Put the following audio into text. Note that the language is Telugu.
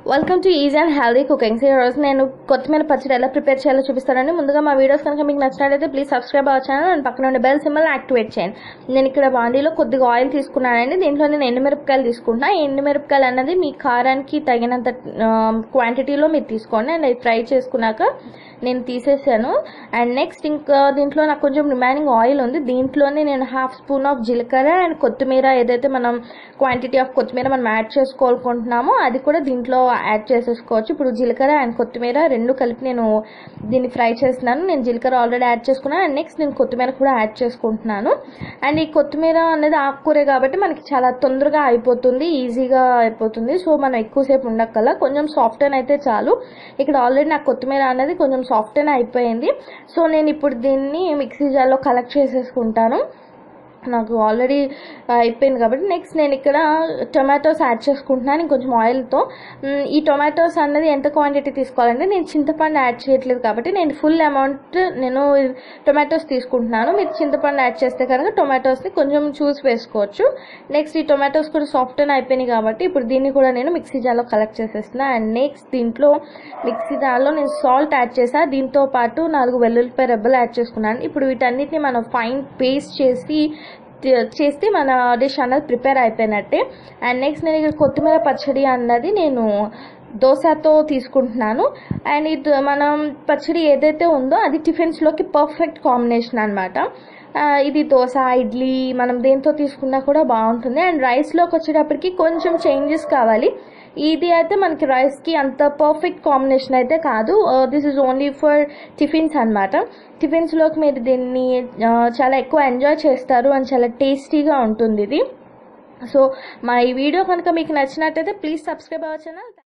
welcome to easy and healthy cooking ఈ రోజు నేను కొత్తిమీర పచ్చడి ఎలా ప్రిపేర్ చేయాలో చూపిస్తానండి ముందుగా మా వీడియోస్ కనుక మీకు నచ్చినట్లయితే please subscribe our channel and పక్కన ఉండే బెల్ సింబల్ యాక్టివేట్ చేయండి నేను ఇక్కడ బాండీలో కొద్దిగా ఆయిల్ తీసుకున్నానండి దీంట్లో నేను ఎండుమిరపకాయలు తీసుకుంటున్నా ఈ ఎండుమిరపకాయలు అన్నది మీ కారానికి తగినంత క్వాంటిటీలో మీరు తీసుకోండి అండ్ అది ఫ్రై చేసుకున్నాక నేను తీసేసాను అండ్ నెక్స్ట్ ఇంకా దీంట్లో నాకు కొంచెం రిమైనింగ్ ఆయిల్ ఉంది దీంట్లోనే నేను హాఫ్ స్పూన్ ఆఫ్ జీలకర్ర అండ్ కొత్తిమీర ఏదైతే మనం క్వాంటిటీ ఆఫ్ కొత్తిమీర మనం యాడ్ చేసుకోవాలనుకుంటున్నామో అది కూడా దీంట్లో యాడ్ చేసేసుకోవచ్చు ఇప్పుడు జీలకర్ర అండ్ కొత్తిమీర రెండు కలిపి నేను దీన్ని ఫ్రై చేస్తున్నాను నేను జీలకర్ర ఆల్రెడీ యాడ్ చేసుకున్నాను అండ్ నెక్స్ట్ నేను కొత్తిమీర కూడా యాడ్ చేసుకుంటున్నాను అండ్ ఈ కొత్తిమీర అనేది ఆకుకూరే కాబట్టి మనకి చాలా తొందరగా అయిపోతుంది ఈజీగా అయిపోతుంది సో మనం ఎక్కువసేపు ఉండక్కల కొంచెం సాఫ్ట్ అని అయితే చాలు ఇక్కడ ఆల్రెడీ నాకు కొత్తిమీర అనేది కొంచెం సాఫ్ట్ అని అయిపోయింది సో నేను ఇప్పుడు దీన్ని మిక్సీ జార్లో కలెక్ట్ చేసేసుకుంటాను నాకు ఆల్రెడీ అయిపోయింది కాబట్టి నెక్స్ట్ నేను ఇక్కడ టొమాటోస్ యాడ్ చేసుకుంటున్నాను ఇంకొంచెం ఆయిల్తో మ్, ఈ టొమాటోస్ అన్నది ఎంత క్వాంటిటీ తీసుకోవాలంటే నేను చింతపండు యాడ్ చేయట్లేదు కాబట్టి నేను ఫుల్ అమౌంట్ నేను టొమాటోస్ తీసుకుంటున్నాను మీరు చింతపండు యాడ్ చేస్తే కనుక టొమాటోస్ని కొంచెం చూసి వేసుకోవచ్చు నెక్స్ట్ ఈ టొమాటోస్ కూడా సాఫ్ట్ అని అయిపోయినాయి కాబట్టి ఇప్పుడు దీన్ని కూడా నేను మిక్సీ జార్లో కలెక్ట్ చేసేస్తున్నాను అండ్ నెక్స్ట్ దీంట్లో మిక్సీ జార్లో నేను సాల్ట్ యాడ్ చేసా దీంతో పాటు నాలుగు వెల్లుల్లిపాయ రెబ్బలు యాడ్ చేసుకున్నాను ఇప్పుడు వీటన్నిటిని మనం ఫైన్ పేస్ట్ చేసి తి- చేస్తే మన డిష్ అన్నది ప్రిపేర్ అయిపోయినట్టే అండ్ నెక్స్ట్ నేను ఇక్కడ కొత్తిమీర పచ్చడి అన్నది నేను దోశతో తీసుకుంటున్నాను అండ్ ఇది మనం పచ్చడి ఏదైతే ఉందో అది టిఫిన్స్లోకి పర్ఫెక్ట్ కాంబినేషన్ అనమాట ఇది దోశ ఇడ్లీ మనం దేంతో తీసుకున్నా కూడా బాగుంటుంది అండ్ రైస్లోకి వచ్చేటప్పటికి కొంచెం చేంజెస్ కావాలి ఇది అయితే మనకి రైస్కి అంత పర్ఫెక్ట్ కాంబినేషన్ అయితే కాదు this is only for tiffins అనమాట టిఫిన్స్లోకి మీరు దీన్ని ఆ, చాలా ఎక్కువ ఎంజాయ్ చేస్తారు అండ్ చాలా టేస్టీగా ఉంటుంది ఇది సో మా ఈ వీడియో కనుక మీకు నచ్చినట్టయితే ప్లీజ్ సబ్స్క్రైబ్ అవర్ ఛానల్